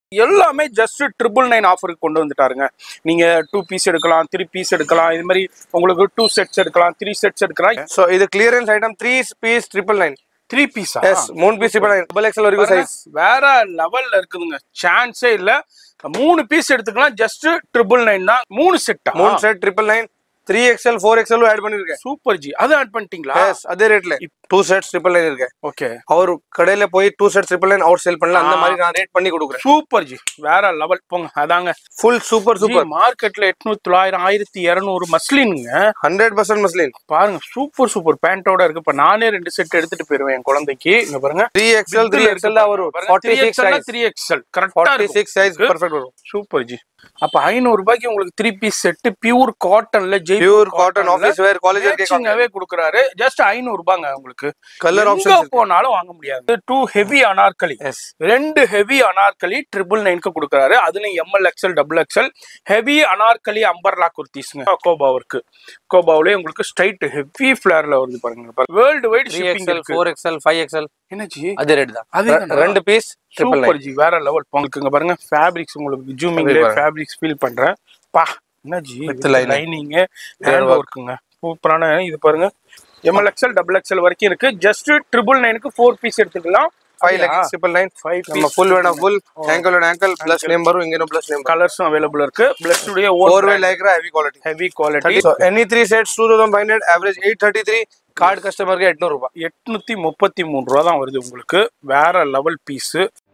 எல்லாமே just triple nine ஆஃபருக்கு கொண்டு வந்துட்டாருங்க நீங்க டூ பீஸ் எடுக்கலாம் த்ரீ பீஸ் எடுக்கலாம் இது மாதிரி உங்களுக்கு டூ செட்ஸ் எடுக்கலாம் த்ரீ செட்ஸ் எடுக்கலாம் ಸೊ ಇದು clearance item three piece triple nine three பீஸா ಎಸ್ ಮೂನ್ piece triple nine double XL ವರೆಗೂ ಸೈಜ್ வேற லெவல்ல இருக்குதுங்க சான்ஸே இல்ல மூணு பீஸ் எடுத்துக்கலாம் ஜஸ்ட் ட்ரிபிள் நைன் தான் மூணு செட்டா ಮೂನ್ set triple nine three XL four XL add பண்ணிருக்கேன் சூப்பர் ஜி அது ஆட் பண்ணிட்டீங்களா எஸ் அதே ரேட்ல டூ செட்ஸ் ட்ரிபிள் நைன் இருக்கு ஓகே அவர் கடையில போய் two sets triple nine out sale பண்ணல அந்த மாதிரி நான் ரேட் பண்ணி கொடுக்குறேன் சூப்பர் ஜி வேற லெவல் போங்க அதாங்க ஃபுல் சூப்பர் சூப்பர் மார்க்கெட்ல எட்நூத்தி தொள்ளாயிரம் ஆயிரத்தி இருநூறு மஸ்லினுங்க ஹண்ட்ரட் பர்சன்ட் மஸ்லின் பாருங்க சூப்பர் சூப்பர் பேண்டோட இருக்கு இப்ப நானே ரெண்டு செட் எடுத்துட்டு போயிருவேன் என் குழந்தைக்கு இங்க பாருங்க த்ரீ எக்ஸ்எல் த்ரீ எக்ஸ்எல் தான் வரும் forty six size three XL கரெக்டா ஃபார்ட்டி சிக்ஸ் சைஸ் பர்ஃபெக்ட் வரும் சூப்பர் ஜி அப்ப ஐநூறு ரூபாய்க்கு உங்களுக்கு த்ரீ பீஸ் செட் பியூர் காட்டன்ல pure cotton office wear college மேட்சிங்காவே கொடுக்குறாரு ஜஸ்ட் ஐநூறு ரூபாங்க உங்களுக்கு கலர் எங்க ஆப்ஷன் போனாலும் வாங்க முடியாது டூ ஹெவி அனார்கலி எஸ் ரெண்டு ஹெவி அனார்கலி ட்ரிபிள் நைனுக்கு கொடுக்குறாரு அதுலயும் M L XL double XL heavy anarkali umbrella குர்த்திஸ்ங்க கோபாவிற்கு கோபாவிலே உங்களுக்கு ஸ்ட்ரைட் ஹெவி ஃபிளேர்ல வருது பாருங்க world wide three shipping XL இருக்கு ஃபோர் எக்ஸ்எல் ஃபைவ் எக்ஸ்எல் என்னஜி அதே ரேட் தான் அதே தானா? ரெண்டு பீஸ் ட்ரிபிள் சூப்பர் ஜி வேற லெவல் உங்களுக்கு இங்க பாருங்க ஃபேப்ரிக்ஸ் உங்களுக்கு ஜூமிங்ல பாருங்க. ஃபேப்ரிக்ஸ் ஃபீல் பண்றேன் பா என்ன ji With lining. Lining hand ஒர்க்குங்க சூப்பரான இது பாருங்க எம்எல் எக்ஸ்எல் டபுள் எக்ஸ்எல் வரைக்கும் இருக்கு ஜஸ்ட் ட்ரிபிள் நைனுக்கு ஃபோர் பீஸ் எடுத்துக்கலாம் ஃபைவ் லேக்ஸ் ட்ரிபிள் நைன் ஃபைவ் நம்ம ஃபுல் வேணும் ஃபுல் ஆங்கிள் வேணும் ஆங்கிள் பிளஸ் நேம் வரும் இங்கே பிளஸ் நேம் கலர்ஸும் அவைலபிள் இருக்கு பிளஸ் உடைய four way lycra heavy quality heavy quality so any three sets two thousand five hundred average eight thirty three card ಕಸ್ಟಮರ್ಗೆ ಎಂಟ್ನೂರು ರೂಪಾಯಿ எட்நூத்தி முப்பத்தி மூணு ரூபா தான் வருது உங்களுக்கு வேற லெவல் பீஸ்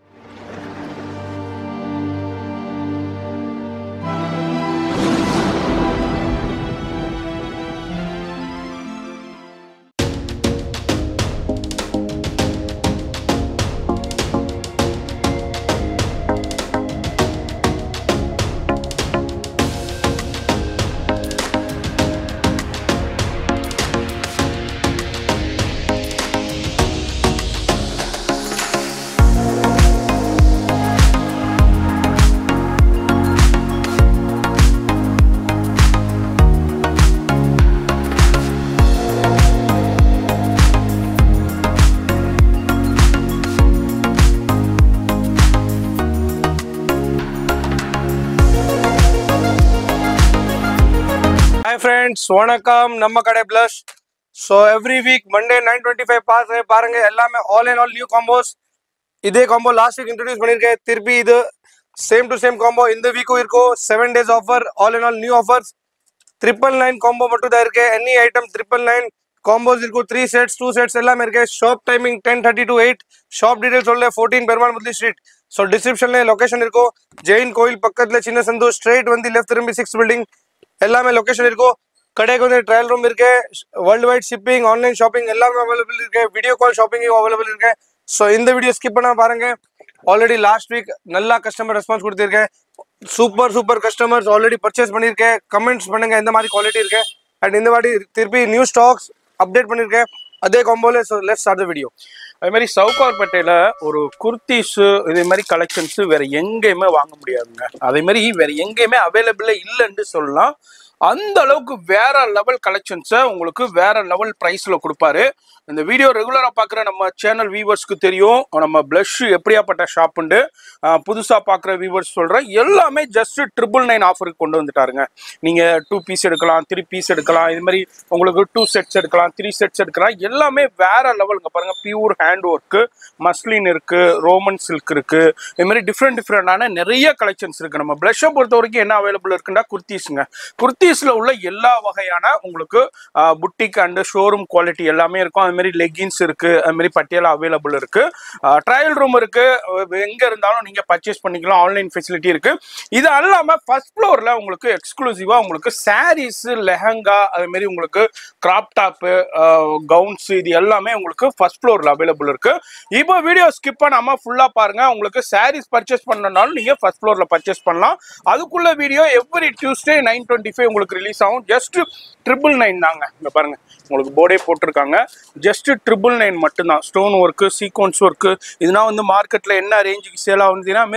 ಹಾಯ್ ಫ್ರೆಂಡ್ಸ್ வணக்கம் நம்ம கடை plus so every week Monday nine twenty five boss பாருங்க எல்லாமே all and all new combos இதே காம்போ லாஸ்ட் வீக் இன்ட்ரடியூஸ் பண்ணியிருக்கேன் திருப்பி இது சேம் டு சேம் காம்போ இந்த வீக்கும் இருக்கும் seven days offer all and all new offers triple nine combo மட்டும் தான் இருக்கு any item triple nine combos இருக்கும் த்ரீ செட்ஸ் டூ செட்ஸ் எல்லாமே இருக்கு shop timing ten thirty to eight shop details சொல்ல fourteen Perumal Mudali street so டிஸ்கிரிப்ஷன்ல location இருக்கும் ஜெயின் கோயில் பக்கத்துல சின்ன சந்து ஸ்ட்ரெயிட் வந்து லெஃப்ட் திரும்பி சிக்ஸ் பில்டிங் எல்லாமே லொகேஷன் இருக்கும் கடைக்கு வந்து ட்ரையல் ரூம் இருக்கு world wide shipping online shopping எல்லாமே அவைலபிள் இருக்கு வீடியோ கால் ஷாப்பிங்கும் அவைலபிள் இருக்கு ஸோ இந்த வீடியோ ஸ்கிப் பண்ணா பாருங்க ஆல்ரெடி லாஸ்ட் வீக் நல்லா கஸ்டமர் ரெஸ்பான்ஸ் கொடுத்துருக்கேன் super super customers already purchase பண்ணியிருக்கேன் கமெண்ட்ஸ் பண்ணுங்க எந்த மாதிரி குவாலிட்டி இருக்கு அண்ட் இந்த வாட்டி திருப்பி நியூ ஸ்டாக்ஸ் அப்டேட் பண்ணியிருக்கேன் அதே காம்போல so let's start the video அதே மாதிரி சவுகார்பேட்டையில ஒரு குர்த்திஸ் இதே மாதிரி கலெக்ஷன்ஸ் வேற எங்கேயுமே வாங்க முடியாதுங்க அதே மாதிரி வேற எங்கேயுமே அவைலபிளே இல்லைன்னு சொல்லலாம் அந்த அளவுக்கு வேற லெவல் கலெக்ஷன்ஸை உங்களுக்கு வேற லெவல் ப்ரைஸ்ல கொடுப்பாரு இந்த வீடியோ ரெகுலரா பார்க்குற நம்ம சேனல் வியூவர்ஸ்க்கு தெரியும் நம்ம பிளஷ் எப்படியாப்பட்ட ஷாப்புண்டு புதுசா பார்க்குற வியூவர்ஸ் சொல்றேன் எல்லாமே ஜஸ்ட் ட்ரிபிள் நைன் ஆஃபருக்கு கொண்டு வந்துட்டாருங்க நீங்க டூ பீஸ் எடுக்கலாம் த்ரீ பீஸ் எடுக்கலாம் இது மாதிரி உங்களுக்கு டூ செட்ஸ் எடுக்கலாம் த்ரீ செட்ஸ் எடுக்கலாம் எல்லாமே வேற லெவலுங்க பாருங்க பியூர் ஹேண்ட் ஒர்க்கு மஸ்லின் இருக்கு ரோமன் சில்க் இருக்கு இது மாதிரி டிஃப்ரெண்ட் டிஃப்ரெண்டான நிறைய கலெக்ஷன்ஸ் இருக்கு நம்ம பிளஷை பொறுத்த வரைக்கும் என்ன அவைலபிள் இருக்குன்னா குர்த்திஸுங்க குர்த்திஸ்ல உள்ள எல்லா வகையான உங்களுக்கு புட்டிக் அண்ட் ஷோரூம் குவாலிட்டி எல்லாமே இருக்கும் அது மாதிரி லெகின்ஸ் இருக்கு அது மாதிரி பட்டியலா அவைலபிள் இருக்கு ட்ரையல் ரூம் இருக்கு அஹ் எங்க இருந்தாலும் நீங்க பர்ச்சேஸ் பண்ணிக்கலாம் ஆன்லைன் ஃபெசிலிட்டி இருக்கு இது அல்லாம ஃபர்ஸ்ட் ஃப்ளோர்ல உங்களுக்கு எக்ஸ்க்ளூசிவா உங்களுக்கு சாரீஸ் லெஹங்கா அது மாதிரி உங்களுக்கு கிராப் டாப்பு கவுன்ஸ் இது எல்லாமே உங்களுக்கு ஃபர்ஸ்ட் ஃப்ளோர்ல அவைலபிள் இருக்கு இப்போ வீடியோ ஸ்கிப் பண்ணாம ஃபுல்லா பாருங்க உங்களுக்கு சாரீஸ் பர்ச்சேஸ் பண்ணனாலும் நீங்க ஃபர்ஸ்ட் ஃப்ளோர்ல பர்ச்சேஸ் பண்ணலாம் அதுக்குள்ள video every Tuesday nine twenty five உங்களுக்கு ரிலீஸ் ஆகும் ஜஸ்ட் ட்ரிபிள் நைன் தாங்க இங்க பாருங்க உங்களுக்கு போர்டே போட்டிருக்காங்க ஜஸ்ட் ட்ரிபிள் நைன் மட்டும்தான் ஸ்டோன் ஒர்க்கு சீக்வன்ஸ் ஒர்க்கு இதுனா வந்து மார்க்கெட்ல என்ன ரேஞ்சுக்கு சேல் ஆகுதுன்னா மாதிரி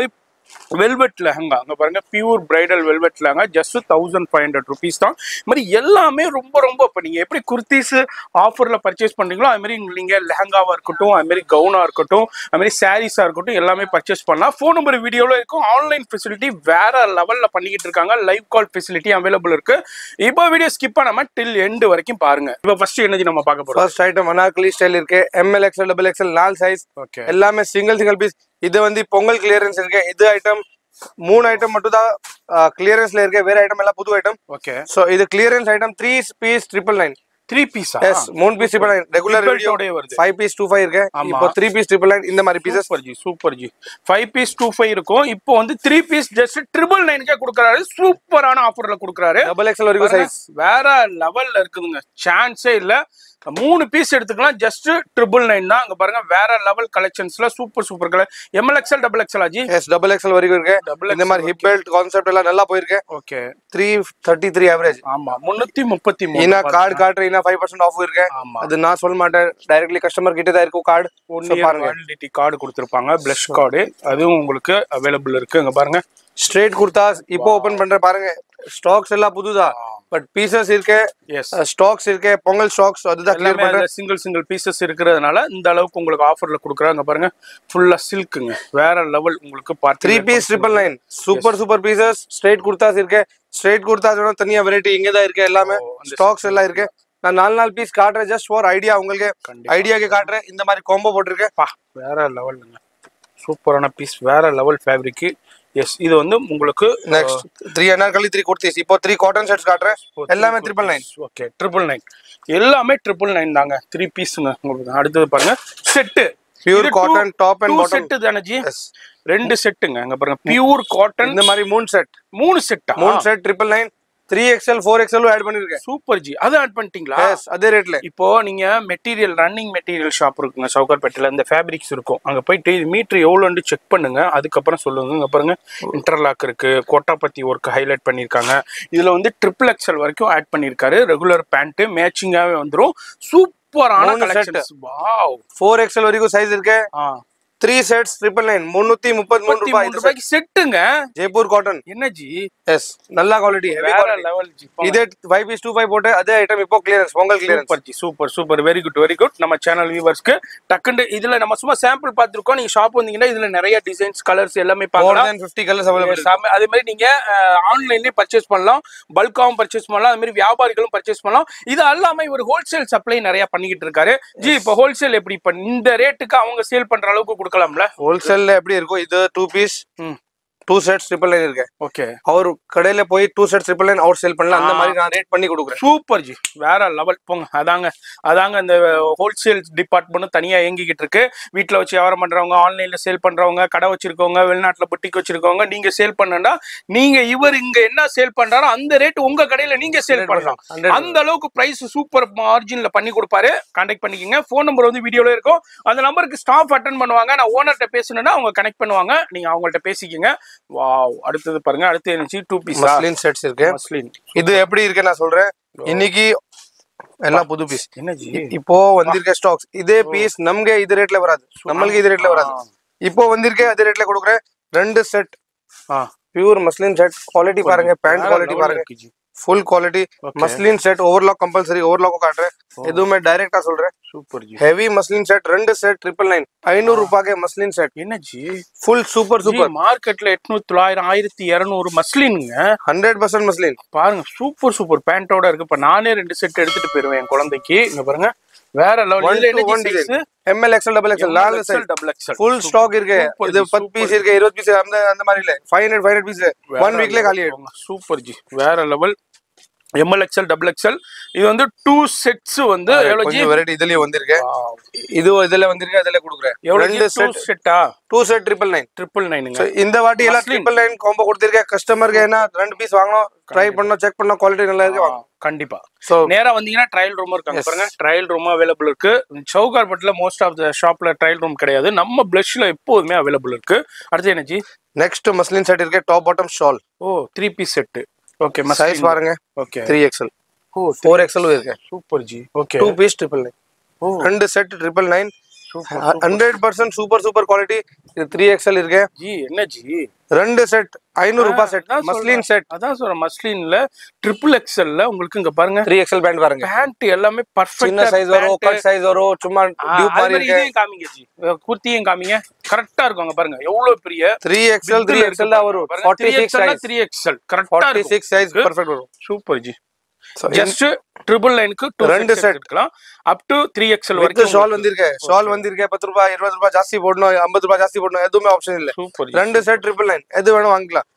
வெல்வெட் லெஹங்கா அங்க பாருங்க pure bridal velvet lehenga just thousand five hundred rupees தான் இது மாதிரி எல்லாமே ரொம்ப ரொம்ப இப்போ நீங்க எப்படி குர்த்திஸ் ஆஃபர்ல பர்ச்சேஸ் பண்றீங்களோ அது மாதிரி நீங்க லெஹங்காவா இருக்கட்டும் அது மாதிரி கவுனா இருக்கட்டும் அது மாதிரி சாரீஸா இருக்கட்டும் எல்லாமே பர்ச்சேஸ் பண்ணலாம் ஃபோன் நம்பர் வீடியோல இருக்கும் ஆன்லைன் ஃபெசிலிட்டி வேற லெவல்ல பண்ணிக்கிட்டு இருக்காங்க லைவ் கால் ஃபெசிலிட்டி அவைலபிள் இருக்கு இப்போ வீடியோ ஸ்கிப் பண்ணாம டில் எண்டு வரைக்கும் பாருங்க இப்போ ஃபர்ஸ்ட் என்னது நம்ம பார்க்க போறோம் ஃபர்ஸ்ட் ஐட்டம் அனார்கலி ஸ்டைல் இருக்கு எம்எல் எக்ஸ்எல் டபுள் எக்ஸ்எல் நாலு சைஸ் ஓகே எல்லாமே சிங்கிள் சிங்கிள் பீஸ் இது வந்து பொங்கல் கிளியரன்ஸ் இருக்கு இது ஐட்டம் மூணு ஐட்டம் மட்டும் தான் கிளியரன்ஸ்ல இருக்கு வேற ஐட்டம் எல்லாம் புது ஐட்டம் ஓகே சோ இது clearance item three piece triple nine three பீஸா எஸ் மூணு piece triple nine regular Belt video ஓடயே வருது. ஃபைவ் பீஸ் டூ ஃபைவ் இருக்கு ஆமா. இப்போ த்ரீ பீஸ் ட்ரிபிள் நைன் இந்த மாதிரி pieces super ji super ji five piece two five இருக்கும் இப்போ வந்து த்ரீ பீஸ் ஜஸ்ட் ட்ரிபிள் நைனுக்கே கொடுக்குறாரு சூப்பரான ஆஃபர்ல கொடுக்குறாரு டபுள் எக்ஸ்எல் வரைக்கும் சைஸ் வேற லெவல்ல இருக்குதுங்க சான்ஸே இல்ல மூணு பீஸ் எடுத்துக்கலாம் ஜஸ்ட் ட்ரிபிள் நைன் தான் அங்க பாருங்க வேற லெவல் கலெக்ஷன்ஸ்ல super super colour M L XL double XL ஆஜி எஸ் டபுள் எக்ஸ்எல் வரைக்கும் இருக்கு Double இந்த மாதிரி ஹிப் பெல்ட் கான்செப்ட் எல்லாம் நல்லா போயிருக்கு okay three thirty three average ஆமா முன்னூத்தி முப்பத்தி மூணு இனா கார்டு காட்டுறேன் இனா ஃபைவ் பர்சன்ட் ஆஃப் இருக்கு ஆமா அது நான் சொல்ல மாட்டேன் டைரக்ட்லி கஸ்டமர் கிட்ட தான் இருக்கும் card one year validity card கொடுத்துருப்பாங்க பிளஷ் கார்டு அதுவும் உங்களுக்கு அவைலபிள் இருக்கு அங்க பாருங்க ஸ்ட்ரெயிட் குர்தாஸ் இப்போ ஓபன் பண்ற பாருங்க ஸ்டாக்ஸ் எல்லாம் புதுதா பட் பீசஸ் இருக்கு எஸ் ஸ்டாக்ஸ் இருக்கு பொங்கல் ஸ்டாக்ஸ் அதுதான் கிளியர் எல்லாமே பண்றேன் சிங்கிள் சிங்கிள் பீசஸ் இருக்கிறதுனால இந்த அளவுக்கு உங்களுக்கு ஆஃபர்ல கொடுக்குறாங்க பாருங்க ஃபுல்லா சில்க்குங்க வேற லெவல் உங்களுக்கு பார்த்து three piece triple nine super super pieces straight kurtas இருக்கு ஸ்ட்ரெயிட் குர்தாஸ் வேணும் தனியா வெரைட்டி இங்கே தான் இருக்கு எல்லாமே ஸ்டாக்ஸ் எல்லாம் இருக்கு நான் நாலு நாலு பீஸ் காட்டுறேன் ஜஸ்ட் ஃபார் ஐடியா உங்களுக்கு கண்டிப்பா. ஐடியாக்கு காட்டுறேன் இந்த மாதிரி காம்போ போட்டிருக்கேன் பா வேற லெவலுங்க சூப்பரான பீஸ் வேற லெவல் ஃபேப்ரிக் எஸ் இது வந்து உங்களுக்கு next three anarkali three kurtis இப்போ த்ரீ காட்டன் செட்ஸ் காட்டுறேன் எல்லாமே triple nine okay triple nine எல்லாமே ட்ரிபிள் நைன் தாங்க த்ரீ பீஸுங்க உங்களுக்கு அடுத்தது பாருங்க set pure cotton top and bottom set தானே ஜி ரெண்டு செட்டுங்க அங்க பாருங்க பியூர் காட்டன் இந்த மாதிரி மூணு செட் மூணு செட்டா மூணு set triple nine three XL four XL add பண்ணிருக்கேன் சூப்பர் ஜி அது ஆட் பண்ணிட்டீங்களா எஸ் அதே ரேட்ல இப்போ நீங்க மெட்டீரியல் ரன்னிங் மெட்டீரியல் ஷாப் இருக்குங்க சவுகார்பேட்டையில இந்த ஃபேப்ரிக்ஸ் இருக்கும் அங்க போயிட்டு மீட்டர் எவ்வளோன்னு செக் பண்ணுங்க அதுக்கப்புறம் சொல்லுங்க இங்க பாருங்க இன்டர்லாக் இருக்கு கோட்டாபத்தி ஒர்க் ஹைலைட் பண்ணிருக்காங்க இதுல வந்து ட்ரிபிள் எக்ஸல் வரைக்கும் ஆட் பண்ணிருக்காரு ரெகுலர் பேண்ட் மேட்சிங்காவே வந்துரும் சூப்பரான மூணு set. Collections wow four XL வரைக்கும் சைஸ் இருக்கு ஆ த்ரீ செட்ஸ் ட்ரிபிள் நைன் முன்னூத்தி முப்பத்தி மூணு முப்பத்தி ரூபாய் மூணு ரூபாய்க்கு செட்டுங்க ஜெய்ப்பூர் காட்டன் என்ன ஜி எஸ் நல்ல குவாலிட்டி ஹெவி வேற குவாலிட்டி லெவல் ஜி இதே ஃபைவ் பீஸ் டூ ஃபைவ் போட்டு அதே ஐட்டம் இப்போ clearance Pongal clearance super ji super super very good very good நம்ம சேனல் வியூவர்ஸ்க்கு டக்குண்டு இதுல நம்ம சும்மா சாம்பிள் பார்த்துருக்கோம் நீங்க ஷாப் வந்தீங்கன்னா இதுல நிறைய டிசைன்ஸ் கலர்ஸ் எல்லாமே மோர் பார்க்கலாம் தென் ஃபிஃப்டி கலர்ஸ் அவைலபிள் சாம- அதே மாதிரி நீங்க ஆன்லைன்லயே பர்ச்சேஸ் பண்ணலாம் பல்காவும் பர்ச்சேஸ் பண்ணலாம் அது மாதிரி வியாபாரிகளும் பர்ச்சேஸ் பண்ணலாம் இது அல்லாம இவர் ஹோல்சேல் சப்ளை நிறைய பண்ணிக்கிட்டு இருக்காரு ஜி இப்போ ஹோல்சேல் எப்படி இப்ப இந்த ரேட்டுக்கு அவங்க சேல் பண்ற அளவுக்கு கொடுக்கலாம்ல ஹோல்சேல்ல எப்படி இருக்கும் இது டூ பீஸ் ம் டூ செட்ஸ் ட்ரிபிள் நைன் இருக்கு ஓகே அவர் கடையில போய் two sets triple nine out sale பண்ணலாம் அந்த மாதிரி நான் ரேட் பண்ணி கொடுக்குறேன் சூப்பர் ஜி வேற லெவல் போங்க அதாங்க அதாங்க இந்த ஹோல்சேல் டிபார்ட்மெண்ட்டும் தனியா இயங்கிக்கிட்டு இருக்கு வீட்ல வச்சு வியாபாரம் பண்றவங்க ஆன்லைன்ல சேல் பண்றவங்க கடை வச்சிருக்கவங்க வெளிநாட்டுல புட்டிக் வச்சிருக்கவங்க நீங்க சேல் பண்ணா நீங்க இவர் இங்க என்ன சேல் பண்றாரோ அந்த ரேட் உங்க கடையில நீங்க சேல் பண்ணலாம் 100%. அந்த அளவுக்கு பிரைஸ் சூப்பர் மார்ஜின்ல பண்ணி கொடுப்பாரு கான்டாக்ட் பண்ணிக்கங்க ஃபோன் நம்பர் வந்து வீடியோல இருக்கும் அந்த நம்பருக்கு ஸ்டாஃப் அட்டன் பண்ணுவாங்க நான் ஓனர்கிட்ட பேசணும்னா அவங்க கனெக்ட் பண்ணுவாங்க நீங்க அவங்கள்ட்ட பேசிக்கங்க வாவ் அடுத்தது பாருங்க அடுத்து இருந்துச்சு டூ பீஸ் மஸ்லின் செட்ஸ் இருக்கு மஸ்லின் இது எப்படி இருக்கு நான் சொல்றேன் இன்னைக்கு எல்லாம் புது பீஸ் என்ன ஜி இப்போ வந்திருக்க ஸ்டாக்ஸ் இதே பீஸ் ನಮ್ಗೆ இது ரேட்ல வராது நம்மளுக்கு இது ரேட்ல வராது இப்போ வந்திருக்க அதே ரேட்ல கொடுக்குறேன் ரெண்டு செட் ஆ பியூர் மஸ்லின் செட் குவாலிட்டி பாருங்க பேண்ட் குவாலிட்டி பாருங்க full quality muslin set overlock compulsory overlock காட்டுறேன் எதுவுமே டைரக்டா சொல்றேன் super ji heavy muslin set ரெண்டு செட் ட்ரிபிள் நைன் ஐநூறு ரூபாய்க்கு மஸ்லின் செட் என்ன ஜி ஃபுல் சூப்பர் சூப்பர் மார்க்கெட்ல எட்நூத்தி தொள்ளாயிரம் ஆயிரத்தி இருநூறு மஸ்லினுங்க ஹண்ட்ரட் பர்சன்ட் மஸ்லின் பாருங்க சூப்பர் சூப்பர் பேண்டோட இருக்கு இப்ப நானே ரெண்டு செட் எடுத்துட்டு போயிருவேன் என் குழந்தைக்கு இங்க பாருங்க வேற one to one level design M L XL double XL நாலு size double XL full stock இருக்கு Super இது ஜி, பத்து super பீஸ் இருக்கு இருபது பீஸ் அந்த அந்த மாதிரி இல்ல five hundred five hundred piece one வீக்ல காலி ஆயிடும் சூப்பர் ஜி வேற level M L XL double XL இது வந்து டூ செட்ஸ் வந்து எவ்வளவு ஜி கொஞ்சம் வெரைட்டி இதுலயும் வந்திருக்கு இது இதுல வந்திருக்கு அதுல கொடுக்குறேன் எவ்வளவு ரெண்டு டூ செட் செட்டா two set triple nine triple நைனுங்க இந்த வாட்டி எல்லாம் Muslin. ட்ரிபிள் நைன் காம்போ கொடுத்திருக்கேன் கஸ்டமருக்கு என்ன ரெண்டு பீஸ் வாங்கணும் ட்ரை பண்ணணும் செக் பண்ணணும் குவாலிட்டி நல்லா இருக்கு வாங்க கண்டிப்பா ஸோ நேரா வந்தீங்கன்னா ட்ரையல் ரூம் இருக்காங்க Yes. பாருங்க ட்ரையல் ரூம் அவைலபிள் இருக்கு சவுகார்பட்டில் மோஸ்ட் ஆஃப் த ஷாப்ல ட்ரையல் ரூம் கிடையாது நம்ம பிளஷ்ல எப்போதுமே அவைலபிள் இருக்கு அடுத்து என்ன ஜி நெக்ஸ்ட் மஸ்லின் செட் இருக்கு டாப் பாட்டம் ஷால் ஓ three piece set okay size பாருங்க ஓகே த்ரீ எக்ஸ்எல் ஓ ஃபோர் எக்ஸ்எல் இருக்கு super ji okay two piece triple nine ஓ ரெண்டு set triple nine super hundred percent super super quality இது three XL இருக்கு ஜி என்ன ஜி ரெண்டு செட் ஐநூறு ரூபாய் செட் அதான் மஸ்லின் சொல்றேன். செட் அதான் சொல்றேன் மஸ்லின்ல ட்ரிபிள் எக்ஸ்எல்ல உங்களுக்கு இங்க பாருங்க த்ரீ எக்ஸ்எல் பேண்ட் பாருங்க பேண்ட் எல்லாமே சின்ன பர்ஃபெக்ட்டா சைஸ் வரும் கட் சைஸ் வரும் சும்மா டியூப் மாதிரி இருக்கு இதையும் காமிங்க ஜி குர்த்தியும் காமிங்க கரெக்டா இருக்கும் அங்க பாருங்க எவ்வளவு பெரிய த்ரீ எக்ஸ்எல் த்ரீ எக்ஸ்எல் தான் வரும் forty six size three XL கரெக்டா ஃபார்ட்டி இருக்கும் சிக்ஸ் சைஸ் பர்ஃபெக்ட் வரும் super ji So, just triple லைனுக்கு டூ ரெண்டு ரெண்டு set. செட் இருக்கலாம் up to three XL with வரைக்கும் ஷால் வந்திருக்கு ஷால் வந்திருக்கு பத்து ரூபாய் இருபது ரூபாய் ஜாஸ்தி போடணும் ஐம்பது ரூபாய் ஜாஸ்தி போடணும் எதுவுமே ஆப்ஷன் இல்ல சூப்பர் ரெண்டு செட் ட்ரிபிள் நைன் எது வேணும் வாங்கிக்கலாம்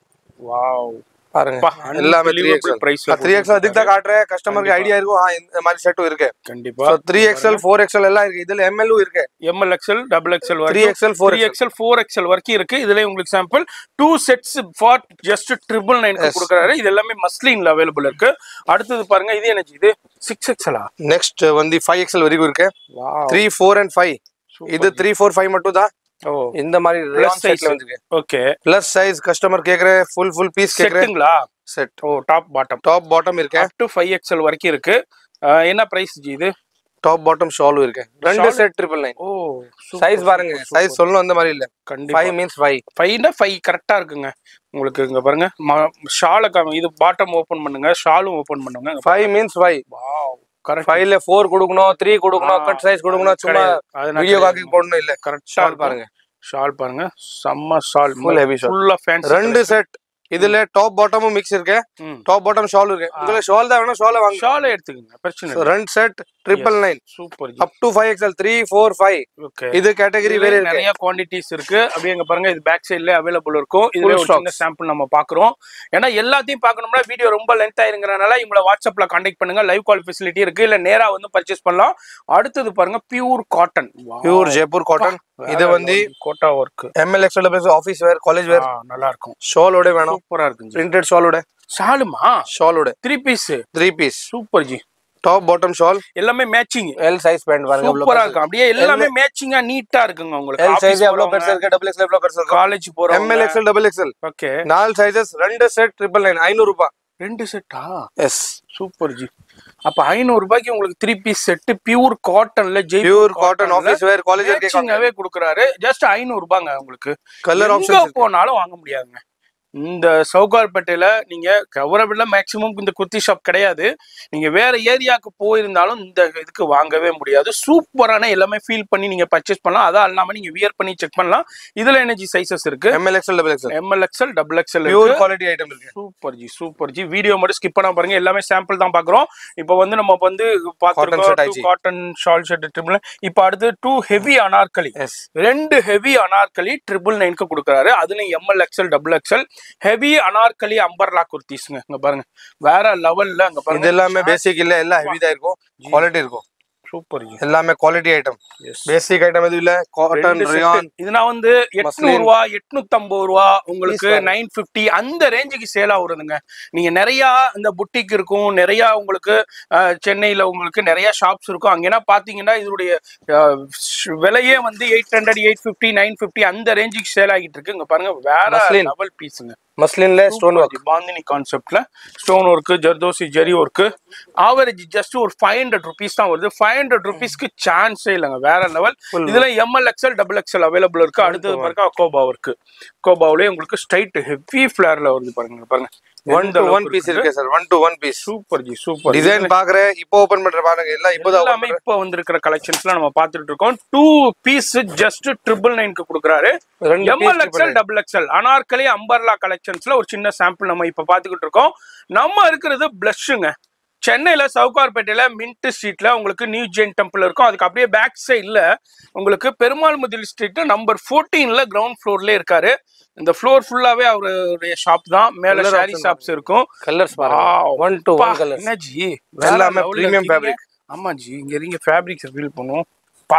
வாவ் பாருங்க பா, எல்லாமே த்ரீ unbelievable எக்ஸ்எல் price ல த்ரீ எக்ஸ்எல் அதுக்கு தான் காட்டுறேன் கஸ்டமருக்கு ஐடியா இருக்கும் ஆ, இந்த மாதிரி செட்டும் இருக்கு கண்டிப்பா த்ரீ எக்ஸ்எல் ஃபோர் எக்ஸ்எல் எல்லாம் இருக்கு இதுல எம்எல்லும் இருக்கு ML XL double XL three வரைக்கும் XL four three XL four XL வரைக்கும் இருக்கு இதுல உங்களுக்கு sample two sets for just triple nine கொடுக்குறாரு இது எல்லாமே மஸ்லின்ல அவைலபிள் இருக்கு அடுத்தது பாருங்க இது என்ன இது சிக்ஸ் எக்ஸ்எலா நெக்ஸ்ட் வந்து ஃபைவ் எக்ஸ்எல் வரைக்கும் இருக்கு wow three four and five இது த்ரீ ஃபோர் ஃபைவ் மட்டும் தான் ஓ இந்த மாதிரி Plus ரவுண்ட் சைஸ்ல size. வந்துருக்கு ஓகே பிளஸ் சைஸ் கஸ்டமர் கேக்குற ஃபுல் ஃபுல் பீஸ் கேக்குற செட்டுங்களா செட் ஓ டாப் பாட்டம் டாப் பாட்டம் இருக்கு அப் டு ஃபைவ் எக்ஸ்எல் வரைக்கும் இருக்கு அஹ், என்ன பிரைஸ் ஜி இது டாப் பாட்டம் ஷாலும் இருக்கு ரெண்டு Shawl? செட் ட்ரிபிள் நைன் ஓ சைஸ் பாருங்க சைஸ் சொல்லணும் அந்த மாதிரி இல்ல கண்டிப்பா ஃபைவ் மீன்ஸ் ஃபைவ் ஃபைவ்னா ஃபைவ் கரெக்டா இருக்குங்க உங்களுக்கு இங்க பாருங்க ஷாலை காமி இது பாட்டம் ஓபன் பண்ணுங்க ஷாலும் ஓபன் பண்ணுங்க five means five wow correct ஃபைவ்ல ஃபோர் கொடுக்கணும் த்ரீ கொடுக்கணும் கட் சைஸ் கொடுக்கணும் சும்மா வீடியோ காக்கி போடணும் இல்ல கரெக்ட் ஷால் ஷால் பாருங்க ஷால் பாருங்க செம்ம ஷால் Full heavy shawl. ஃபுல்லா ஃபேன்சி ரெண்டு செட் இதுல டாப் பாட்டமும் மிக்ஸ் இருக்கு டாப் பாட்டம் ஷால் இருக்கு உங்களுக்கு ஷால் தான் வேணும் ஷால வாங்க ஷாலே எடுத்துக்கங்க பிரச்சனை So, ரெண்டு set triple nine super up to five XL three four five okay இது கேட்டகரி வேற இருக்கு நிறைய குவாண்டிட்டிஸ் இருக்கு அப்படியே இங்க பாருங்க இது பேக் சைடுல அவைலபிள் இருக்கும் இதுல Full ஒரு சின்ன சாம்பிள் நம்ம பாக்குறோம் ஏன்னா எல்லாத்தையும் பார்க்கணும்னா வீடியோ ரொம்ப லென்த் ஆயிருங்கறனால இவங்கள வாட்ஸ்அப்ல கான்டாக்ட் பண்ணுங்க லைவ் கால் ஃபெசிலிட்டி இருக்கு இல்ல நேரா வந்து பர்ச்சேஸ் பண்ணலாம் அடுத்தது பாருங்க pure cotton pure Jaipur cotton இது வந்து gota work ML XL office wear college wear நல்லா இருக்கும் ஷாலோட வேணும் சூப்பரா இருக்கு பிரிண்டட் ஷாலோட ஷாலுமா ஷாலோட three piece three piece super ji top bottom shawl எல்லாமே மேட்சிங் எல் சைஸ் பேண்ட் பாருங்க சூப்பரா இருக்கும் அப்படியே எல்லாமே மேட்சிங்கா நீட்டா இருக்குங்க எல் சைஸ் எவ்வளவு உங்களுக்கு பெருசா இருக்கு டபுள் எக்ஸ்எல் எவ்வளவு பெருசா இருக்கு காலேஜ் போறோம் ML XL double XL okay நாலு சைஸஸ் ரெண்டு செட் ட்ரிபிள் நைன் ஐநூறு ரூபாய் ரெண்டு செட்டா எஸ் சூப்பர் ஜி அப்ப ஐநூறு ரூபாய்க்கு உங்களுக்கு த்ரீ பீஸ் செட் பியூர் காட்டன்ல pure cotton office wear college wear கேட்காங்க மேட்சிங்காவே கொடுக்குறாரு ஜஸ்ட் ஐநூறு ரூபாங்க உங்களுக்கு கலர் எங்க ஆப்ஷன்ஸ் போனாலும் வாங்க முடியாதுங்க இந்த சவுகார்பேட்டையில நீங்க கவரபிள்ல மேக்சிமம் இந்த குர்த்தி ஷாப் கிடையாது நீங்க வேற ஏரியாவுக்கு போயிருந்தாலும் இந்த இதுக்கு வாங்கவே முடியாது சூப்பரான எல்லாமே ஃபீல் பண்ணி நீங்க பர்ச்சேஸ் பண்ணலாம் அதான் இல்லாம நீங்க வியர் பண்ணி செக் பண்ணலாம் இதுல எனர்ஜி சைசஸ் இருக்கு ML XL double XL ML XL double XL pure quality item இருக்கு super ji super ji video மட்டும் ஸ்கிப் பண்ணாம பாருங்க எல்லாமே சாம்பிள் தான் பாக்குறோம் இப்போ வந்து நம்ம வந்து set பாத்துருக்கோம் ஆயிடுச்சு. காட்டன் ஷால் ஷர்ட் ட்ரிபிள் இப்போ அடுத்து டூ ஹெவி அனார்கலி எஸ் ரெண்டு ஹெவி அனார்கலி ட்ரிபிள் நைனுக்கு கொடுக்குறாரு அதுல ML XL double XL heavy anarkali umbrella குர்த்திஸ்ங்க இங்க பாருங்க வேற லெவல்ல அங்க இது பாருங்க எல்லாமே பேசிக் இல்ல எல்லாம் ஹெவி தான் இருக்கும் குவாலிட்டி இருக்கும் சூப்பர் ஜி எல்லாமே quality item Yes. Basic item எதுவும் இல்ல காட்டன் ரெண்டு set. ரியான் இதுனா வந்து எட்நூறு ரூபா எட்நூத்தம்பது ரூபா உங்களுக்கு பாருங்க. நைன் பிப்டி அந்த ரேஞ்சுக்கு சேல் ஆகுறதுங்க நீங்க நிறைய இந்த புட்டிக் இருக்கும் நிறைய உங்களுக்கு அஹ், சென்னையில உங்களுக்கு நிறைய ஷாப்ஸ் இருக்கும் அங்கன்னா பாத்தீங்கன்னா இதனுடைய அஹ், ஷ்- விலையே வந்து eight hundred eight fifty nine fifty அந்த ரேஞ்சுக்கு சேல் ஆகிட்டு இருக்கு இங்க பாருங்க வேற Muslin. லெவல் பீஸுங்க மஸ்லின்ல ஸ்டோன் ஒர்க் பாந்தினி கான்செப்ட்ல stone work zardozi zari work average just ஒரு ஃபைவ் ஹண்ட்ரட் ருபீஸ் தான் வருது ஃபைவ் ஹண்ட்ரட் ருபீஸ்க்கு சான்ஸே இல்லைங்க வேற லெவல் Full இதுல ML XL double XL available இருக்கு அடுத்தது பாருங்க அக்கோபா இருக்கு அக்கோபாவிலே உங்களுக்கு ஸ்ட்ரைட் ஹெவி ஃபிளேர்ல வருது பாருங்க இங்க பாருங்க ஒன் டு ஒன் பீஸ் இருக்கு sir one to one piece super ji super design பாக்குறேன் இப்போ ஓபன் பண்ற பாருங்க எல்லாம் இப்போதான் open எல்லாமே இப்போ வந்திருக்கிற கலெக்ஷன்ஸ்ல நம்ம பார்த்துட்டு இருக்கோம் டூ பீஸ் ஜஸ்ட் ட்ரிபிள் நைன்க்கு கொடுக்குறாரு பண்றேன். ரெண்டு ML piece XL double XL anarkali umbrella கலெக்ஷன்ஸ்ல ஒரு சின்ன சாம்பிள் நம்ம இப்ப பாத்துக்கிட்டு இருக்கோம் நம்ம இருக்கிறது பிளஷ்ஷுங்க சென்னையில சவுகார்பேட்டையில மின்ட் ஸ்ட்ரீட்ல உங்களுக்கு நியூ ஜெயின் டெம்பிள் இருக்கும் அதுக்கு அப்படியே பேக் சைட்ல உங்களுக்கு பெருமாள் முதில் ஸ்ட்ரீட் நம்பர் 14ல கிரவுண்ட் ஃப்ளோர்ல இருக்காரு இந்த ஃப்ளோர் ஃபுல்லாவே அவருடைய ஷாப் தான் மேல Colour ஷாரி option ஷாப்ஸ் இருக்கும் கலர்ஸ் Wow. பாருங்க ஒன் டு பா, ஒன் கலர்ஸ் என்ன ஜி எல்லாமே level ல premium இருக்கீங்க. fabric. ஆமா ஜி இங்க இருங்க ஃபேப்ரிக்ஸ் ஃபீல் பண்ணுவோம் பா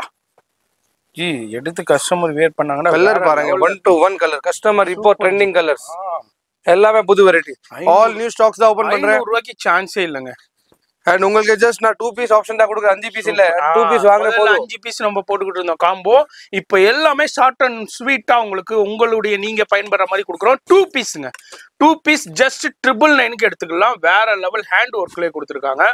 ஜி எடுத்து கஸ்டமர் வேர் பண்ணாங்கன்னா கலர் வேற பாருங்க level ல one to one colour customer இப்போ ட்ரெண்டிங் கலர்ஸ் ஆ. எல்லாமே புது வெரைட்டி ஐநூறு- ஆல் நியூ ஸ்டாக்ஸ் தான் ஓபன் பண்றேன் ஐநூறு ரூபாய்க்கு சான்ஸே இல்லைங்க அண்ட் உங்களுக்கு ஜஸ்ட் நான் டூ பீஸ் ஆப்ஷன் தான் கொடுக்குறேன் அஞ்சு பீஸ் இல்ல ஆ, டூ பீஸ் வாங்குற முதல்ல போதும் அஞ்சு பீஸ் நம்ம போட்டுக்கிட்டு இருந்தோம் காம்போ இப்போ எல்லாமே ஷார்ட் அண்ட் ஸ்வீட்டா உங்களுக்கு உங்களுடைய நீங்க பயன்படுற மாதிரி கொடுக்குறோம் டூ பீஸுங்க டூ பீஸ் ஜஸ்ட் ட்ரிபிள் நைனுக்கு எடுத்துக்கலாம் வேற லெவல் ஹேண்ட் ஒர்க்லேயே கொடுத்துருக்காங்க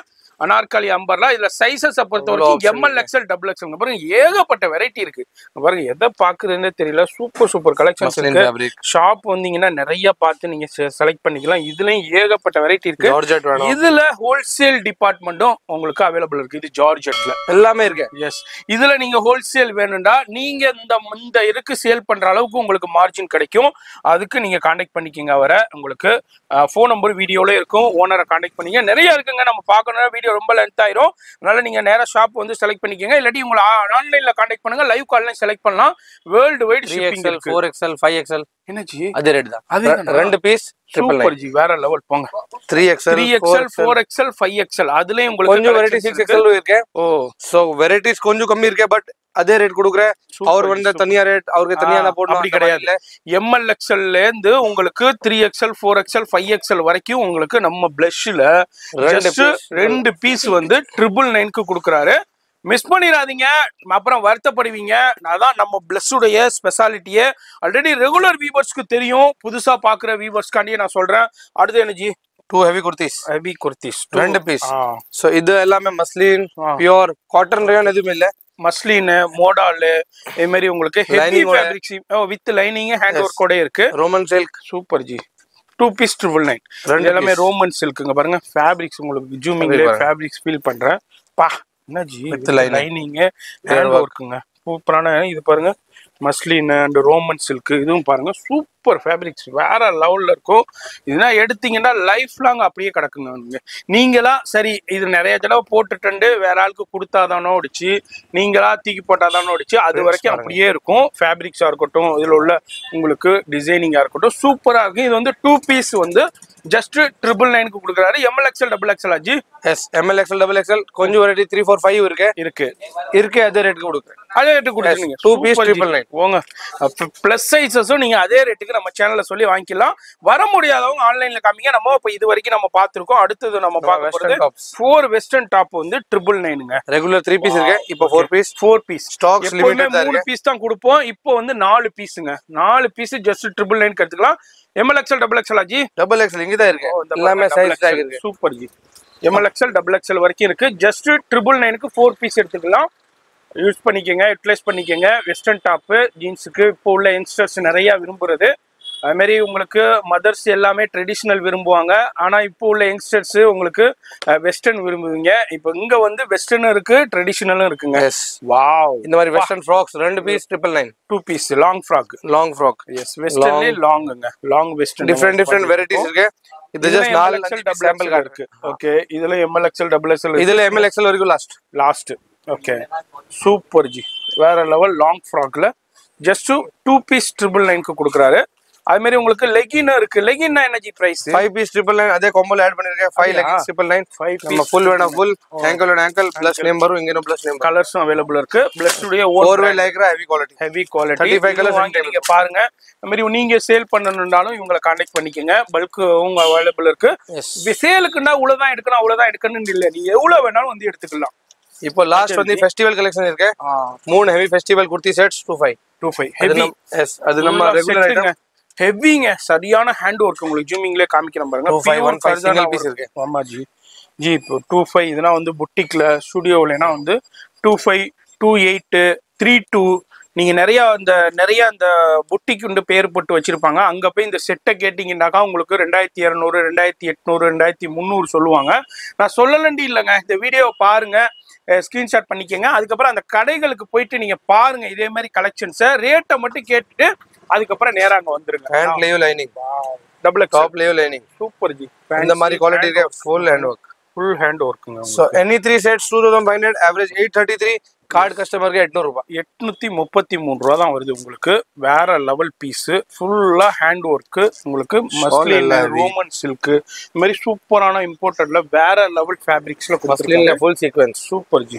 அனார்காலி அம்பர்லா இதுல சைசஸை பொறுத்த அவ்வளோ வரைக்கும் option ML XL double XL பாருங்க ஏகப்பட்ட வெரைட்டி இருக்கு பாருங்க எதை பாக்குறதுன்னே தெரியல சூப்பர் சூப்பர் கலெக்ஷன்ஸ் மஸ்லின் இருக்கு ஃபேப்ரிக் ஷாப் வந்தீங்கன்னா நிறைய பார்த்து நீங்க செலக்ட் பண்ணிக்கலாம் இதுலயும் ஏகப்பட்ட வெரைட்டி இருக்கு ஜார்ஜெட் வேணும் இதுல ஹோல்சேல் டிபார்ட்மெண்ட்டும் உங்களுக்கு அவைலபிள் இருக்கு இது ஜார்ஜெட்ல எல்லாமே இருக்கு எஸ் இதுல நீங்க ஹோல்சேல் வேணும்டா நீங்க இந்த இந்த இருக்கு சேல் பண்ற அளவுக்கு உங்களுக்கு மார்ஜின் கிடைக்கும் அதுக்கு நீங்க காண்டாக்ட் பண்ணிக்கிங்க அவரை உங்களுக்கு ஃபோன் நம்பர் வீடியோல இருக்கும் ஓனரை காண்டாக்ட் பண்ணிங்க நிறைய இருக்குங்க நம்ம பார்க்கணும் வீடியோ ரொம்ப லென்த் ஆயிரும் அதனால நீங்க நேரா ஷாப் வந்து செலக்ட் பண்ணிக்கங்க இல்லாட்டி உங்களை ஆன்லைன்ல காண்டாக்ட் பண்ணுங்க லைவ் கால்லையும் செலக்ட் பண்ணலாம் world wide three shipping XL இருக்கு ஃபோர் எக்ஸ்எல் ஃபைவ் எக்ஸ்எல் என்னஜி அதே ரேட் தான் அதே ரெ- தானா? ரெண்டு பீஸ் ட்ரிபிள் சூப்பர் ஜி வேற லெவல் போங்க three XL three XL four XL five XL அதுலயும் உங்களுக்கு கொஞ்சம் வெரைட்டி collections சிக்ஸ் இருக்கு. எக்ஸ்எல் இருக்கு ஓ சோ வெரைட்டிஸ் கொஞ்சம் கம்மி இருக்கு பட் அதே ரேட் கொடுக்குறேன் super அவர் ஜி, வந்து super. தனியா ரேட் அவருக்கு தனியா ஆ, தான் போடணும் அப்படி அந்த மாதிரி கிடையாது. இல்ல. எம்எல் எக்ஸ்எல்ல இருந்து உங்களுக்கு three XL four XL five XL வரைக்கும் உங்களுக்கு நம்ம பிளஷ்ல ரெண்டு piece. ரெண்டு பீஸ் வந்து ட்ரிபிள் நைன்க்கு கொடுக்குறாரு மிஸ் பண்ணிடாதீங்க அப்புறம் வருத்தப்படுவீங்க அதான் நம்ம பிளஸ்ஸுடைய ஸ்பெஷாலிட்டியே ஆல்ரெடி ரெகுலர் வீவர்ஸ்க்கு தெரியும் புதுசா பாக்குற வீவர்ஸ்க்காண்டியே நான் சொல்றேன் அடுத்து எனர்ஜி two heavy kurtis heavy kurtis ரெண்டு பீஸ் சோ இது எல்லாமே மஸ்லின் ஆ. பியூர் காட்டன் ரேயான் எதுவுமே இல்ல மஸ்லின் மோடாலு இது மாதிரி உங்களுக்கு ஹெவி Lining ஓட. ஃபேப்ரிக்ஸ் வித் லைனிங் ஹேண்ட் ஒர்க்கோட இருக்கு Roman silk super ji two piece triple nine ரெண்டு எல்லாமே piece. ரோமன் சில்க்குங்க பாருங்க ஃபேப்ரிக்ஸ் உங்களுக்கு ஜூமிங்ல பாருங்க. ஃபேப்ரிக்ஸ் ஃபீல் பண்றேன் பா என்ன ji With lining. Lining hand ஒர்க்குங்க சூப்பரான இது பாருங்க மஸ்லின் அண்ட் ரோமன் சில்க் இதுவும் பாருங்க சூப்பர் ஃபேப்ரிக்ஸ் வேற லெவல்ல இருக்கும் இதெல்லாம் எடுத்தீங்கன்னா லைஃப் லாங் அப்படியே கிடக்குங்க நீங்க நீங்களா சரி இது நிறைய தடவை போட்டுட்டு வேற ஆளுக்கு கொடுத்தாதானோ அடிச்சு நீங்களா தூக்கி போட்டாதானோ அடிச்சு அது வரைக்கும் அப்படியே இருக்கும் ஃபேப்ரிக்ஸா இருக்கட்டும் இதுல உள்ள உங்களுக்கு டிசைனிங்கா இருக்கட்டும் சூப்பரா இருக்கும் இது வந்து டூ பீஸ் வந்து ஜஸ்ட் ட்ரிபிள் நைனுக்கு கொடுக்குறாரு எம்எல் எக்ஸ்எல் டபுள் எக்ஸ்எல் ஆஜி S ML XL double XL கொஞ்சம் வெரைட்டி த்ரீ ஃபோர் ஃபைவ் இருக்கு இருக்கு இருக்கு அதே ரேட்டுக்கு கொடுக்குறேன் அதே ரேட்டு கொடுத்துருங்க two piece triple nine. போங்க பிளஸ் சைஸஸும் நீங்க அதே ரேட்டுக்கு நம்ம சேனல்ல சொல்லி வாங்கிக்கலாம் வர முடியாதவங்க ஆன்லைன்ல காமிங்க நம்ம இப்ப இது வரைக்கும் நம்ம பார்த்திருக்கோம் அடுத்தது நம்ம பார்க்க Western போறது tops. ஃபோர் வெஸ்டர்ன் டாப் வந்து ட்ரிபிள் நைனுங்க ரெகுலர் த்ரீ பீஸ் இருக்கு இப்போ four piece four piece stocks எப்பவுமே லிமிடெட் தான் மூணு இருக்கு பீஸ் தான் கொடுப்போம் இப்போ வந்து நாலு பீஸுங்க நாலு பீஸ் ஜஸ்ட் ட்ரிபிள் நைன் எடுத்துக்கலாம் எம்எல் எக்ஸ்எல் டபுள் எக்ஸ்எல் ஆஜி டபுள் எக்ஸ்எல் இங்க தான் இருக்கு எல்லாமே சைஸ் டேக் இருக்கு super ji ML XL double XL வரைக்கும் இருக்கு ஜஸ்ட் ட்ரிபிள் நைனுக்கு ஃபோர் பீஸ் எடுத்துக்கலாம் யூஸ் பண்ணிக்கோங்க யூட்டிலைஸ் பண்ணிக்கோங்க வெஸ்டர்ன் டாப்பு ஜீன்ஸுக்கு இப்போ உள்ள யங்ஸ்டர்ஸ் நிறைய விரும்புறது அது மாதிரி உங்களுக்கு மதர்ஸ் எல்லாமே ட்ரெடிஷ்னல் விரும்புவாங்க ஆனா இப்போ உள்ள யங்ஸ்டர்ஸ் உங்களுக்கு வெஸ்டர்ன் விரும்புவீங்க இப்போ இங்க வந்து வெஸ்டர்னும் இருக்கு ட்ரெடிஷ்னலும் இருக்குங்க எஸ் வாவ் இந்த மாதிரி வெஸ்டர்ன் ஃப்ராக்ஸ் ரெண்டு piece triple nine two piece long frock long frock yes வெஸ்டர்ன்லேயே லாங்குங்க long western different different varieties இருக்கு இது ஜஸ்ட் நாலு சாம்பிள் கார்டு இருக்கு ஓகே இதுல எம்எல் எக்ஸ்எல் டபுள் எக்ஸ்எல் இதுல எம்எல் எக்ஸ்எல் வரைக்கும் last last okay super ji வேற லெவல் லாங் ஃப்ராக்ல ஜஸ்ட் டூ பீஸ் ட்ரிபிள் நைன்க்கு கொடுக்குறாரு அது மாதிரி உங்களுக்கு லெகின் இருக்கு லெகின்னா என்ன ji price five piece triple nine அதே காம்போல ஆட் பண்ணிருக்கேன் ஃபைவ் அப்படியா? லெக்ஸ் ட்ரிபிள் நைன் ஃபைவ் நம்ம ஃபுல் வேணும் ஃபுல் ஆங்கிள் வேணும் ஆங்கிள் பிளஸ் நேம் வரும் இங்க பிளஸ் நேம் கலர்ஸும் அவைலபிள் இருக்கு பிளஸ்டுடைய four way lycra heavy quality heavy quality 35 colours வாங்கி நீங்க பாருங்க அது மாதிரி நீங்க சேல் பண்ணணும்னாலும் இவங்களை காண்டாக்ட் பண்ணிக்கோங்க பல்க் உங்க அவைலபிள் இருக்கு எஸ் சேலுக்குன்னா இவ்வளவுதான் எடுக்கணும் அவ்வளவுதான் எடுக்கணும்னு இல்ல நீங்க எவ்வளவு வேணாலும் வந்து எடுத்துக்கலாம் இப்போ லாஸ்ட் வந்து ஃபெஸ்டிவல் கலெக்ஷன் இருக்கு மூணு heavy festival kurti sets two five two five அது ஹெவி நம்ம எஸ் அது நம்ம ரெகுலர் ஐட்டம் ஹெவிங்க சரியான ஹேண்ட் ஒர்க் உங்களுக்கு ஜூமிங்லேயே காமிக்கிறேன் பாருங்க 2515 Pure single Farzana piece work. இருக்கு. ஆமா ஜி ஜி இப்போ டூ ஃபைவ் இதெல்லாம் வந்து புட்டிக்ல ஸ்டுடியோவிலனா வந்து two five two eight three two நீங்க நிறைய அந்த நிறைய அந்த புட்டிக்கு பேர் போட்டு வச்சிருப்பாங்க அங்க போய் இந்த செட்டை கேட்டீங்கன்னாக்கா உங்களுக்கு ரெண்டாயிரத்தி இரநூறு ரெண்டாயிரத்தி எட்நூறு ரெண்டாயிரத்தி முந்நூறு சொல்லுவாங்க நான் சொல்லலண்டி இல்லைங்க இந்த வீடியோவை பாருங்க ஸ்கிரீன்ஷாட் பண்ணிக்கோங்க அதுக்கப்புறம் அந்த கடைகளுக்கு போயிட்டு நீங்க பாருங்க இதே மாதிரி கலெக்ஷன்ஸை ரேட்டை மட்டும் கேட்டுட்டு அதுக்கப்புறம் நேரா அங்க வந்துருங்க ஹேண்ட் லேவ் லைனிங் டபுள் எக்ஸ் டாப் லேவ் லைனிங் சூப்பர் ஜி இந்த மாதிரி குவாலிட்டி இருக்கு full hand work full hand ஒர்க்குங்க so any three sets two thousand five hundred average eight thirty three card கஸ்டமருக்கு எட்நூறு ரூபாய் எட்நூத்தி முப்பத்தி மூணு ரூபா தான் வருது உங்களுக்கு வேற லெவல் பீஸ் ஃபுல்லா ஹேண்ட் ஒர்க்கு உங்களுக்கு மஸ்லின் எல்லாம் heavy. ரோமன் சில்க் இந்த மாதிரி சூப்பரான இம்போர்ட்டட்ல வேற லெவல் ஃபேப்ரிக்ஸ்ல மஸ்லின்ல full sequence super ji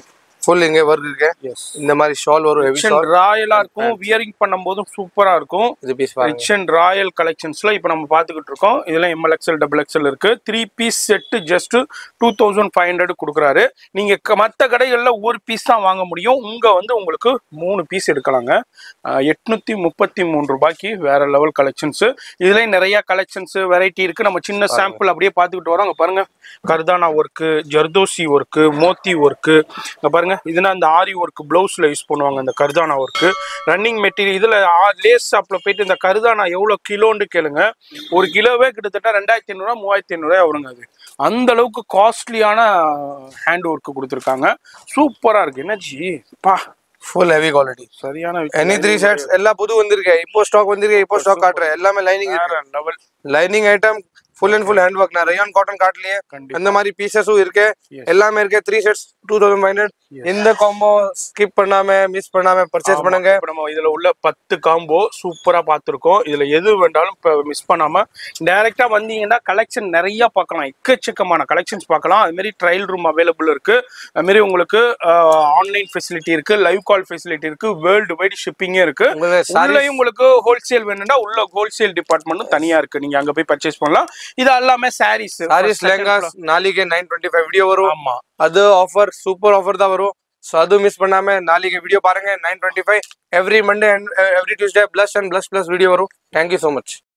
full இங்க ஒர்க் இருக்கு எஸ் இந்த மாதிரி ஷால் வரும் ஹெவி ஷால் ராயலா இருக்கும் வியரிங் பண்ணும்போதும் சூப்பரா இருக்கும் இது பீஸ் பாருங்க ரிச் அண்ட் ராயல் கலெக்ஷன்ஸ்ல இப்போ நம்ம பார்த்துக்கிட்டு இருக்கோம் இதுல எம்எல் எக்ஸ்எல் டபுள் எக்ஸ்எல் இருக்கு three piece set just two thousand five hundred கொடுக்குறாரு நீங்க க- மத்த கடைகள்ல ஒரு பீஸ் தான் வாங்க முடியும் உங்க வந்து உங்களுக்கு மூணு பீஸ் எடுக்கலாங்க எட்நூத்தி முப்பத்தி மூணு ரூபாய்க்கு வேற லெவல் கலெக்ஷன்ஸ் இதுலயும் நிறைய கலெக்ஷன்ஸ் வெரைட்டி இருக்கு நம்ம சின்ன சாம்பிள் அப்படியே பார்த்துக்கிட்டு வரோம் அங்க பாருங்க kardana work zardozi work moti work இங்க பாருங்க இதுனா அந்த ஆரி ஒர்க் பிளவுஸ்ல யூஸ் பண்ணுவாங்க இந்த கர்தானா ஒர்க்கு ரன்னிங் மெட்டீரியல் இதுல லேஸ் ஷாப்ல போயிட்டு இந்த கருதானா எவ்வளவு கிலோன்னு கேளுங்க ஒரு கிலோவே கிட்டத்தட்ட ரெண்டாயிரத்தி ஐநூறுவா மூவாயிரத்தி ஐநூறுவா வருங்க அது அந்த அளவுக்கு காஸ்ட்லியான ஹேண்ட் ஒர்க் கொடுத்துருக்காங்க சூப்பரா இருக்கு என்னஜி பா ஃபுல் ஹெவி குவாலிட்டி சரியான எனி த்ரீ செட்ஸ் எல்லாம் புது வந்திருக்கு இப்போ ஸ்டாக் வந்திருக்கு இப்போ ஸ்டாக் காட்டுறேன் எல்லாமே lining level lining item full and full hand work நான் ரயான் காட்டன் காட்டலையே கண்டிப்பா. அந்த மாதிரி பீசஸும் இருக்கு Yes. எல்லாமே இருக்கு three sets two thousand five hundred இந்த காம்போ ஸ்கிப் பண்ணாம மிஸ் பண்ணாம பர்ச்சேஸ் பண்ணுங்க இப்ப நம்ம இதுல உள்ள பத்து காம்போ சூப்பரா பார்த்திருக்கோம் இதுல எது வேண்டாலும் இப்ப மிஸ் பண்ணாம டைரக்டா வந்தீங்கன்னா கலெக்ஷன் நிறைய பார்க்கலாம் எக்கச்சக்கமான கலெக்ஷன்ஸ் பார்க்கலாம் அது மாதிரி ட்ரையல் ரூம் அவைலபிள் இருக்கு அது மாதிரி உங்களுக்கு ஆன்லைன் ஃபெசிலிட்டி இருக்கு லைவ் கால் ஃபெசிலிட்டி இருக்கு வேர்ல்டு வைட் ஷிப்பிங்கே இருக்கு உங்களுக்கு உள்ளேயும் உங்களுக்கு ஹோல்சேல் வேணும்னா உள்ள ஹோல்சேல் டிபார்ட்மெண்ட்டும் தனியா இருக்கு நீங்க அங்க போய் பர்ச்சேஸ் பண்ணலாம் இது எல்லாமே சாரீஸ் சாரீஸ் லெஹங்காஸ் நாளைக்கு நைன் டுவெண்ட்டி ஃபைவ் வீடியோ வரும் ஆமா அது ஆஃபர் சூப்பர் ஆஃபர் தான் வரும் ஸோ அது மிஸ் பண்ணாம நாளைக்கு வீடியோ பாருங்க nine twenty five every Monday and every Tuesday plus and plus plus video வரும் தேங்க்யூ ஸோ மச்